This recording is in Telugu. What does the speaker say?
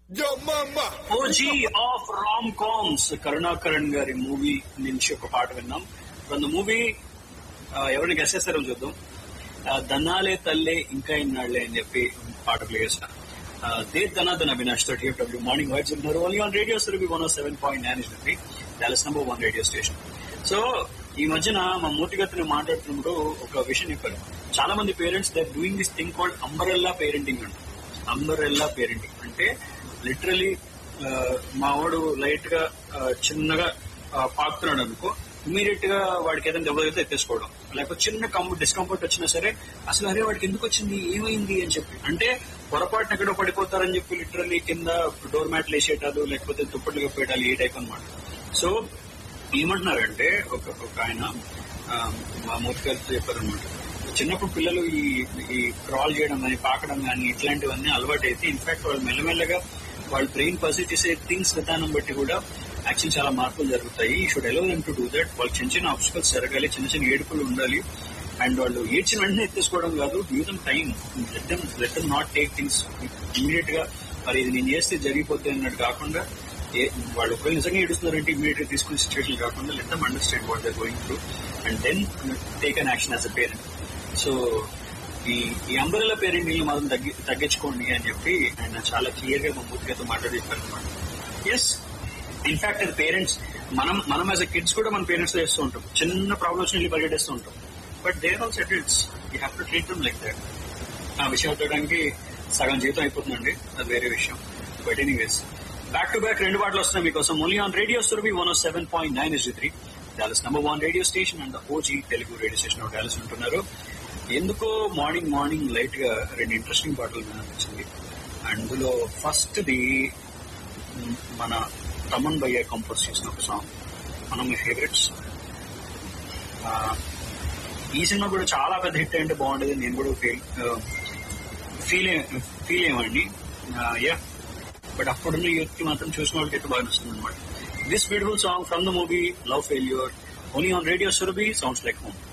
Yo, mama. OG of rom coms Karunakaran గారి మూవీ నుంచి ఒక పాట విన్నాం ఫ్రమ్ ద మూవీ ఎవరిని గెస్ చేస్తారో చూద్దాం ఆ, దన్నాలే తల్లే ఇంకా ఇన్నాళ్లే అని చెప్పి పాట ప్లే చేసిన దే ధనాధన్ అవినాష్ తో టీఎఫ్డబ్ల్యూ మార్నింగ్ వైట్స్ ఉన్నారు only on radio Surabhi one seven point nine is Dallas number one radio station so ఈ మధ్యన మా మూర్తిగతిని మాట్లాడుతున్నప్పుడు ఒక విషయం చెప్పారు చాలా మంది parents they doing this thing called umbrella parenting అంట అంబరెల్లా పేరెంటింగ్ అంటే లిటరలీ మా వాడు లైట్ గా ఆ, చిన్నగా ఆ, పాకుతున్నాడు అనుకో ఇమీడియట్ గా వాడికి ఏదైనా దెబ్బ అయితే ఎత్తేసుకోవడం లేకపోతే చిన్న కం డిస్కంఫర్ట్ వచ్చినా సరే అసలు అరే వాడికి ఎందుకు వచ్చింది ఏమైంది అని చెప్పి అంటే పొరపాటున ఎక్కడో పడిపోతారని చెప్పి లిటరల్లీ కింద డోర్ మ్యాట్లు వేసేటాలు లేకపోతే దుప్పట్లు కప్పేటాలు ఈ టైప్ అనమాట సో ఏమంటున్నారంటే ఒక ఒక ఆయన ఆ, మా మూర్తి గారితో చెప్పారనమాట చిన్నప్పుడు పిల్లలు ఈ ఈ క్రాల్ చేయడం కానీ పాకడం కానీ ఇట్లాంటివన్నీ అలవాటు అయితే ఇన్ఫాక్ట్ వాళ్ళు మెల్లమెల్లగా వాళ్ళ బ్రెయిన్ పర్సీవ్ చేసే థింగ్స్ విధానం బట్టి కూడా యాక్చువల్ చాలా మార్పులు జరుగుతాయి ఈ should allow them to do that వాళ్ళు చిన్న చిన్న ఆబ్స్టికల్స్ జరగాలి చిన్న చిన్న ఏడుపులు ఉండాలి అండ్ వాళ్ళు ఏడ్చిన వెంటనే ఎత్తేసుకోవడం కాదు give them time let them let them not take things immediate గా మరి ఇది నేను చేస్తే జరిగిపోతే అన్నట్టు కాకుండా ఏ- వాళ్ళు ఒకవేళ నిజంగా ఏడుస్తున్నారంటే ఇమీడియట్ గా తీసుకునే సిచ్యువేషన్ కాకుండా let them understand what they're going through and then take an action as a parent so ఈ ఈ అంబరెల్లా పేరెంటింగ్ మాత్రం తగ్గి తగ్గించుకోండి అని చెప్పి ఆయన చాలా క్లియర్ గా మా మూర్తిగాతో మాట్లాడి చెప్పారు అనమాట ఎస్ ఇన్ఫాక్ట్ అది పేరెంట్స్ మనం మనం యాజ్ అ కిడ్స్ కూడా మన పేరెంట్స్ చేస్తూ ఉంటాం చిన్న ప్రాబ్లమ్స్ వెళ్ళి పరిగెట్టేస్తూ ఉంటాం but they're also adults you have to treat them like that ఆ విషయం అవడానికి సగం జీతం అయిపోతుందండి అది వేరే విషయం but anyways back to back రెండు పాటలు వస్తున్నాయి మీకోసం only on radio Surabhi one seven point nine is three Dallas number one radio station and OG Telugu radio station of Dallas ఉంటున్నారు ఎందుకో మార్నింగ్ మార్నింగ్ లైట్ గా రెండు ఇంట్రెస్టింగ్ పాటలు వినాలనిపించింది అందులో ఫస్ట్ ది మ్, మన తమన్ భయ్య కంపోజ్ చేసిన ఒక సాంగ్ మన మీ ఫేవరెట్స్ ఈ సినిమా కూడా చాలా పెద్ద హిట్ అంటే బాగుండేది నేను కూడా ఫీల్ ఫీల్ ఫీల్ అయ్యండి యా బట్ అప్పుడున్న యూత్ కి మాత్రం చూసిన వాళ్ళకి అయితే బాగా నచ్చుతుంది అనమాట this beautiful song from the movie love failure only on radio Surabhi sounds like home